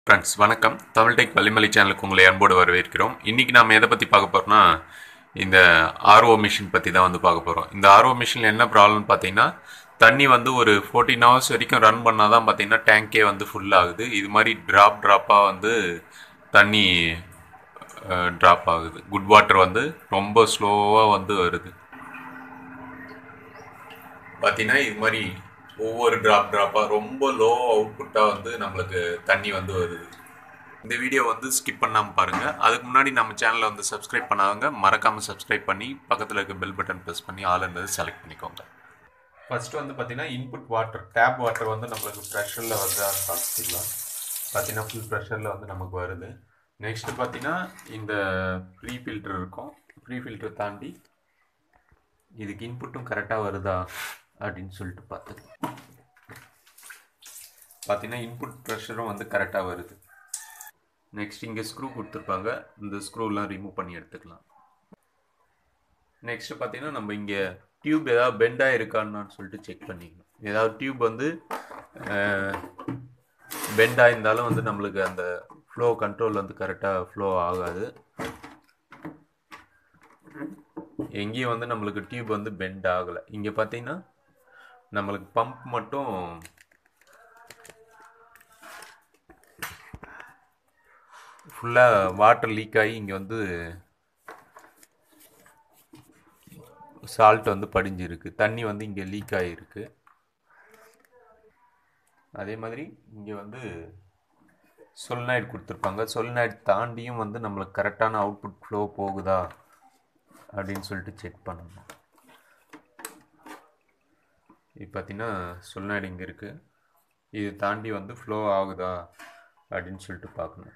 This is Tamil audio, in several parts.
ஃப்ரெண்ட்ஸ் வணக்கம் தமிழ் டெக் வள்ளிமலை சேனலுக்கு உங்களை அன்போடு வரவேற்கிறோம் இன்றைக்கி நாம் எதை பற்றி பார்க்க போகிறோம்னா இந்த ஆர்ஓ மிஷின் பற்றி தான் வந்து பார்க்க போகிறோம் இந்த ஆர்ஓ மிஷினில் என்ன ப்ராப்ளம்னு பார்த்தீங்கன்னா தண்ணி வந்து ஒரு ஃபோர்டீன் ஹவர்ஸ் வரைக்கும் ரன் பண்ணால் தான் பார்த்தீங்கன்னா டேங்கே வந்து ஃபுல் ஆகுது இது மாதிரி ட்ராப் ட்ராப்பாக வந்து தண்ணி ட்ராப் ஆகுது குட் வாட்டர் வந்து ரொம்ப ஸ்லோவாக வந்து வருது பார்த்தீங்கன்னா இது மாதிரி ஒவ்வொரு ட்ராப் ட்ராப்பாக ரொம்ப லோ அவுட்புட்டாக வந்து நம்மளுக்கு தண்ணி வந்து வருது இந்த வீடியோ வந்து ஸ்கிப் பண்ணாமல் பாருங்கள் அதுக்கு முன்னாடி நம்ம சேனலை வந்து சப்ஸ்கிரைப் பண்ணாதவங்க மறக்காமல் சப்ஸ்கிரைப் பண்ணி பக்கத்தில் இருக்க பெல் பட்டன் ப்ரெஸ் பண்ணி ஆளுன்றது செலக்ட் பண்ணிக்கோங்க ஃபர்ஸ்ட் வந்து பார்த்தீங்கன்னா இன்புட் வாட்டர் டேப் வாட்டர் வந்து நம்மளுக்கு ப்ரெஷரில் வந்து பார்த்துக்கலாம் பார்த்தீங்கன்னா ஃபுல் ப்ரெஷரில் வந்து நமக்கு வருது நெக்ஸ்ட்டு பார்த்தீங்கன்னா இந்த ப்ரீ ஃபில்டர் இருக்கும் ப்ரீ ஃபில்டர் தாண்டி இதுக்கு இன்புட்டும் கரெக்டாக வருதா அப்படின்னு சொல்லிட்டு பார்த்துக்கலாம் பார்த்தீங்கன்னா இன்புட் ப்ரெஷரும் வந்து கரெக்டாக வருது நெக்ஸ்ட் இங்கே ஸ்க்ரூ கொடுத்துருப்பாங்க இந்த ஸ்க்ரூலாம் ரிமூவ் பண்ணி எடுத்துக்கலாம் நெக்ஸ்ட் பார்த்தீங்கன்னா நம்ம இங்கே டியூப் ஏதாவது பெண்டாக இருக்கான்னு சொல்லிட்டு செக் பண்ணிக்கணும் ஏதாவது டியூப் வந்து பெண்டாக இருந்தாலும் வந்து நம்மளுக்கு அந்த ஃப்ளோ கண்ட்ரோல் வந்து கரெக்டாக ஃப்ளோ ஆகாது எங்கேயும் வந்து நம்மளுக்கு டியூப் வந்து பெண்ட் ஆகலை இங்கே பார்த்தீங்கன்னா நம்மளுக்கு பம்ப் மட்டும் ஃபுல்லாக வாட்டர் லீக் ஆகி இங்கே வந்து சால்ட் வந்து படிஞ்சிருக்கு தண்ணி வந்து இங்கே லீக் ஆகிருக்கு அதே மாதிரி இங்கே வந்து சொல்நாய்டு கொடுத்துருப்பாங்க சொல்நாய்டு தாண்டியும் வந்து நம்மளுக்கு கரெக்டான அவுட்புட் ஃப்ளோ போகுதா அப்படின்னு சொல்லிட்டு செக் பண்ணணும் இப்போ பார்த்தீங்கன்னா சொல்நாய்டு இங்கே இருக்குது இது தாண்டி வந்து ஃப்ளோ ஆகுதா அப்படின்னு சொல்லிட்டு பார்க்கணும்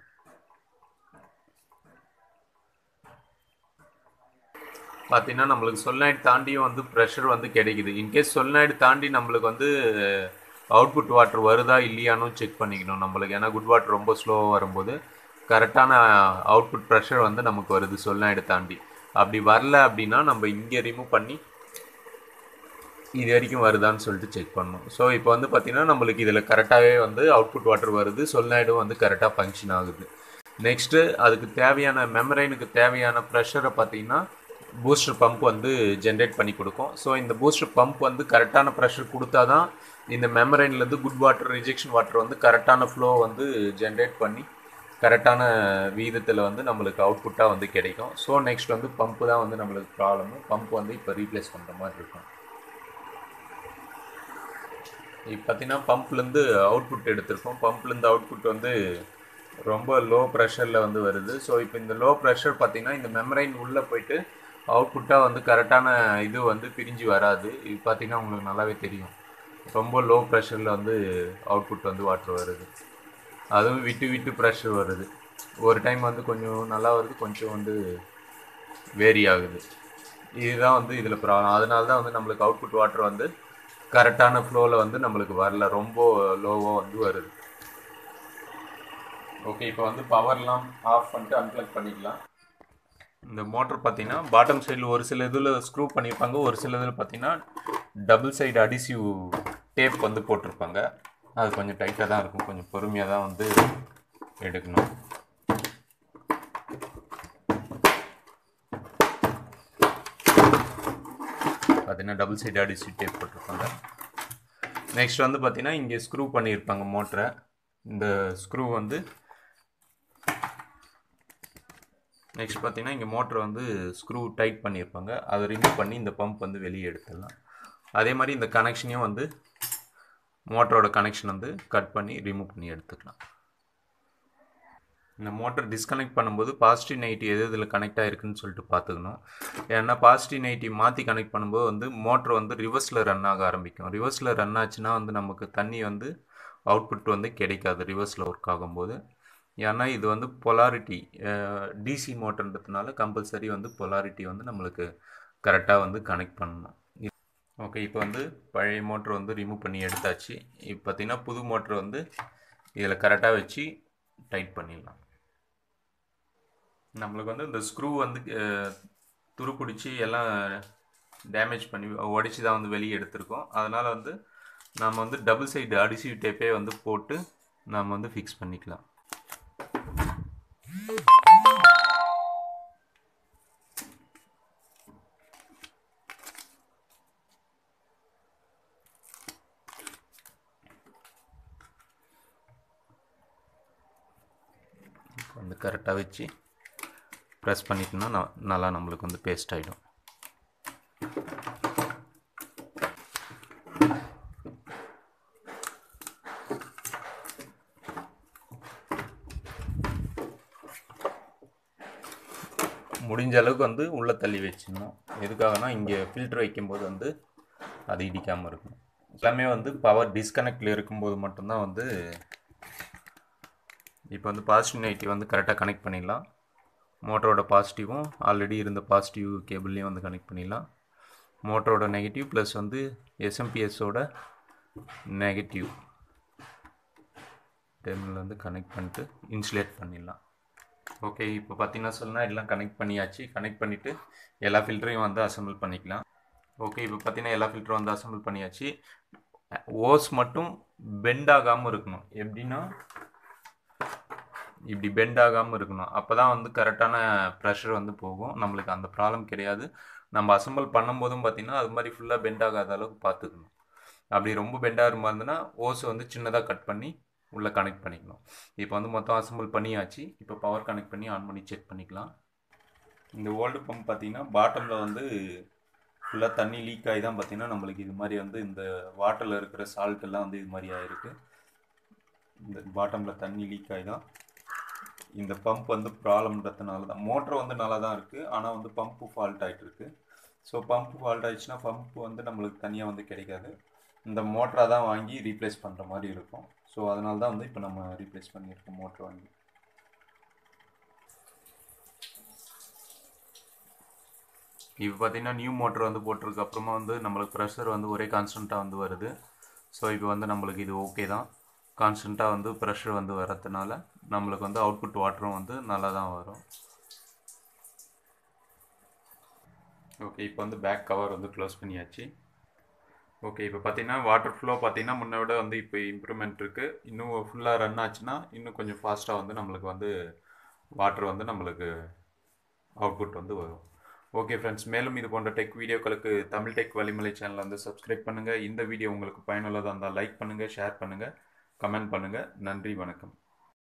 பார்த்தீங்கன்னா நம்மளுக்கு சொல்நாய்டு தாண்டியும் வந்து ப்ரெஷர் வந்து கிடைக்குது இன்கேஸ் சொல்நாய்டு தாண்டி நம்மளுக்கு வந்து அவுட்புட் வாட்டர் வருதா இல்லையானும் செக் பண்ணிக்கணும் நம்மளுக்கு ஏன்னா குட் வாட்டர் ரொம்ப ஸ்லோவாக வரும்போது கரெக்டான அவுட்புட் ப்ரெஷர் வந்து நமக்கு வருது சொல்நாய்டு தாண்டி அப்படி வரல அப்படின்னா நம்ம இங்கே ரிமூவ் பண்ணி இது வரைக்கும் வருதான்னு சொல்லிட்டு செக் பண்ணணும் ஸோ இப்போ வந்து பார்த்திங்கன்னா நம்மளுக்கு இதில் கரெக்டாகவே வந்து அவுட்புட் வாட்டர் வருது சொல்நாய்டும் வந்து கரெக்டாக ஃபங்க்ஷன் ஆகுது நெக்ஸ்ட்டு அதுக்கு தேவையான மெமரைனுக்கு தேவையான ப்ரெஷரை பார்த்திங்கன்னா பூஸ்டர் பம்ப் வந்து ஜென்ரேட் பண்ணி கொடுக்கும் ஸோ இந்த பூஸ்டர் பம்ப் வந்து கரெக்டான ப்ரெஷர் கொடுத்தா தான் இந்த மெமரைன்லேருந்து குட் வாட்டர் ரிஜெக்ஷன் வாட்டர் வந்து கரெக்டான ஃப்ளோ வந்து ஜென்ரேட் பண்ணி கரெக்டான வீதத்தில் வந்து நம்மளுக்கு அவுட்புட்டாக வந்து கிடைக்கும் ஸோ நெக்ஸ்ட் வந்து பம்ப்பு தான் வந்து நம்மளுக்கு ப்ராப்ளமு பம்ப் வந்து இப்போ ரீப்ளேஸ் பண்ணுற மாதிரி இருக்கும் இப்போ பார்த்தீங்கன்னா பம்ப்லேருந்து அவுட்புட் எடுத்திருக்கோம் பம்ப்லேருந்து அவுட்புட் வந்து ரொம்ப லோ ப்ரெஷரில் வந்து வருது ஸோ இப்போ இந்த லோ ப்ரெஷர் பார்த்திங்கன்னா இந்த மெமரைன் உள்ளே போயிட்டு அவுட்புட்டாக வந்து கரெக்டான இது வந்து பிரிஞ்சு வராது இது பார்த்திங்கன்னா உங்களுக்கு நல்லாவே தெரியும் ரொம்ப லோ ப்ரெஷரில் வந்து அவுட்புட் வந்து வாட்டர் வருது அதுவும் விட்டு விட்டு ப்ரெஷர் வருது ஒரு டைம் வந்து கொஞ்சம் நல்லா வருது கொஞ்சம் வந்து வேரி ஆகுது இதுதான் வந்து இதில் ப்ராப்ளம் அதனால தான் வந்து நம்மளுக்கு அவுட்புட் வாட்டர் வந்து கரெக்டான ஃப்ளோவில் வந்து நம்மளுக்கு வரல ரொம்ப லோவாக வந்து வருது ஓகே இப்போ வந்து பவர்லாம் ஆஃப் பண்ணிட்டு அன்பிளக் பண்ணிக்கலாம் இந்த மோட்டர் பார்த்தீங்கன்னா பாட்டம் சைடில் ஒரு சில இதில் ஸ்க்ரூ பண்ணியிருப்பாங்க ஒரு சில இதில் பார்த்தீங்கன்னா டபுள் சைடு அடிசிவ் டேப் வந்து போட்டிருப்பாங்க அது கொஞ்சம் டைட்டாக தான் இருக்கும் கொஞ்சம் பொறுமையாக தான் வந்து எடுக்கணும் பார்த்தீங்கன்னா டபுள் சைடு அடிசிவ் டேப் போட்டிருப்பாங்க நெக்ஸ்ட் வந்து பார்த்தீங்கன்னா இங்கே ஸ்க்ரூ பண்ணியிருப்பாங்க மோட்டரை இந்த ஸ்க்ரூ வந்து நெக்ஸ்ட் பார்த்தீங்கன்னா இங்கே மோட்டர் வந்து ஸ்க்ரூ டைட் பண்ணியிருப்பாங்க அதை ரிமூவ் பண்ணி இந்த பம்ப் வந்து வெளியே எடுத்துடலாம் அதே மாதிரி இந்த கனெக்ஷனையும் வந்து மோட்டரோட கனெக்ஷன் வந்து கட் பண்ணி ரிமூவ் பண்ணி எடுத்துக்கலாம் இந்த மோட்டர் டிஸ்கனெக்ட் பண்ணும்போது பாசிட்டிவ் நைட்டி எது இதில் கனெக்ட் ஆகிருக்குன்னு சொல்லிட்டு பார்த்துக்கணும் ஏன்னா பாசிட்டிவ் நைட்டி மாற்றி கனெக்ட் பண்ணும்போது வந்து மோட்டர் வந்து ரிவர்ஸில் ரன் ஆக ஆரம்பிக்கும் ரிவர்ஸில் ரன் ஆச்சுன்னா வந்து நமக்கு தண்ணி வந்து அவுட்புட் வந்து கிடைக்காது ரிவர்ஸில் ஒர்க் ஆகும்போது ஏன்னா இது வந்து பொலாரிட்டி டிசி மோட்டர்ன்றதுனால கம்பல்சரி வந்து பொலாரிட்டி வந்து நம்மளுக்கு கரெக்டாக வந்து கனெக்ட் பண்ணணும் ஓகே இப்போ வந்து பழைய மோட்ரு வந்து ரிமூவ் பண்ணி எடுத்தாச்சு இப்போ பார்த்திங்கன்னா புது மோட்ரு வந்து இதில் கரெக்டாக வச்சு டைட் பண்ணிடலாம் நம்மளுக்கு வந்து இந்த ஸ்க்ரூ வந்து துரு பிடிச்சி எல்லாம் டேமேஜ் பண்ணி உடச்சி தான் வந்து வெளியே எடுத்திருக்கோம் அதனால் வந்து நம்ம வந்து டபுள் சைடு அடிசிவ் டேப்பே வந்து போட்டு நம்ம வந்து ஃபிக்ஸ் பண்ணிக்கலாம் வந்து கரெக்டாக வச்சு ப்ரெஸ் பண்ணிட்டோம்னா ந- நல்லா நம்மளுக்கு வந்து பேஸ்ட் ஆகிடும் முடிஞ்ச அளவுக்கு வந்து உள்ளே தள்ளி வச்சிடணும் எதுக்காகனா இங்கே ஃபில்டர் வைக்கும்போது வந்து அது இடிக்காமல் இருக்கும் எல்லாமே வந்து பவர் டிஸ்கனெக்டில் இருக்கும்போது மட்டும்தான் வந்து இப்போ வந்து பாசிட்டிவ் நெகட்டிவ் வந்து கரெக்டாக கனெக்ட் பண்ணிடலாம் மோட்டரோட பாசிட்டிவும் ஆல்ரெடி இருந்த பாசிட்டிவ் கேபிள்லேயும் வந்து கனெக்ட் பண்ணிடலாம் மோட்டரோட நெகட்டிவ் ப்ளஸ் வந்து எஸ்எம்பிஎஸோட நெகட்டிவ் டெர்மினல் வந்து கனெக்ட் பண்ணிட்டு இன்சுலேட் பண்ணிடலாம் ஓகே இப்போ பார்த்தீங்கன்னா சொன்னால் எல்லாம் கனெக்ட் பண்ணியாச்சு கனெக்ட் பண்ணிவிட்டு எல்லா ஃபில்டரையும் வந்து அசெம்பிள் பண்ணிக்கலாம் ஓகே இப்போ பார்த்தீங்கன்னா எல்லா ஃபில்டரும் வந்து அசெம்பிள் பண்ணியாச்சு ஓஸ் மட்டும் பெண்ட் ஆகாமல் இருக்கணும் எப்படின்னா இப்படி பெண்ட் ஆகாமல் இருக்கணும் அப்போ தான் வந்து கரெக்டான ப்ரெஷர் வந்து போகும் நம்மளுக்கு அந்த ப்ராப்ளம் கிடையாது நம்ம அசெம்பிள் பண்ணும்போதும் பார்த்தீங்கன்னா அது மாதிரி ஃபுல்லாக பெண்ட் ஆகாத அளவுக்கு பார்த்துக்கணும் அப்படி ரொம்ப பெண்டாக இருந்ததுன்னா ஓஸ் வந்து சின்னதாக கட் பண்ணி உள்ளே கனெக்ட் பண்ணிக்கணும் இப்போ வந்து மொத்தம் அசெம்பிள் பண்ணியாச்சு இப்போ பவர் கனெக்ட் பண்ணி ஆன் பண்ணி செக் பண்ணிக்கலாம் இந்த ஓல்டு பம்ப் பார்த்தீங்கன்னா பாட்டமில் வந்து ஃபுல்லாக தண்ணி லீக் ஆகி தான் பார்த்தீங்கன்னா நம்மளுக்கு இது மாதிரி வந்து இந்த வாட்டரில் இருக்கிற சால்ட் எல்லாம் வந்து இது மாதிரி ஆயிருக்கு இந்த பாட்டமில் தண்ணி லீக் ஆகி தான் இந்த பம்ப் வந்து ப்ராப்ளம்ன்றதுனால தான் மோட்டர் வந்து நல்லா தான் இருக்குது ஆனால் வந்து பம்ப்பு ஃபால்ட் ஆகிட்டு இருக்கு ஸோ பம்ப் ஃபால்ட் ஆயிடுச்சுன்னா பம்ப் வந்து நம்மளுக்கு தனியாக வந்து கிடைக்காது இந்த மோட்டராக தான் வாங்கி ரீப்ளேஸ் பண்ணுற மாதிரி இருக்கும் ஸோ அதனால தான் வந்து இப்போ நம்ம ரீப்ளேஸ் பண்ணியிருக்கோம் மோட்டர் வாங்கி இப்போ பார்த்தீங்கன்னா நியூ மோட்டர் வந்து போட்டிருக்கு அப்புறமா வந்து நம்மளுக்கு ப்ரெஷர் வந்து ஒரே கான்ஸ்டண்ட்டாக வந்து வருது ஸோ இப்போ வந்து நம்மளுக்கு இது ஓகே தான் கான்ஸ்டண்ட்டாக வந்து ப்ரெஷர் வந்து வரதுனால நம்மளுக்கு வந்து அவுட்புட் வாட்டரும் வந்து நல்லா தான் வரும் ஓகே இப்போ வந்து பேக் கவர் வந்து க்ளோஸ் பண்ணியாச்சு ஓகே இப்போ பார்த்தீங்கன்னா வாட்டர் ஃப்ளோ பார்த்தீங்கன்னா முன்ன விட வந்து இப்போ இம்ப்ரூவ்மெண்ட் இருக்குது இன்னும் ஃபுல்லாக ரன் ஆச்சுன்னா இன்னும் கொஞ்சம் ஃபாஸ்ட்டாக வந்து நம்மளுக்கு வந்து வாட்டர் வந்து நம்மளுக்கு அவுட்புட் வந்து வரும் ஓகே ஃப்ரெண்ட்ஸ் மேலும் இது போன்ற டெக் வீடியோக்களுக்கு தமிழ் டெக் வலிமலை சேனலை வந்து சப்ஸ்கிரைப் பண்ணுங்கள் இந்த வீடியோ உங்களுக்கு பயனுள்ளதாக இருந்தால் லைக் பண்ணுங்கள் ஷேர் பண்ணுங்கள் கமெண்ட் பண்ணுங்கள் நன்றி வணக்கம்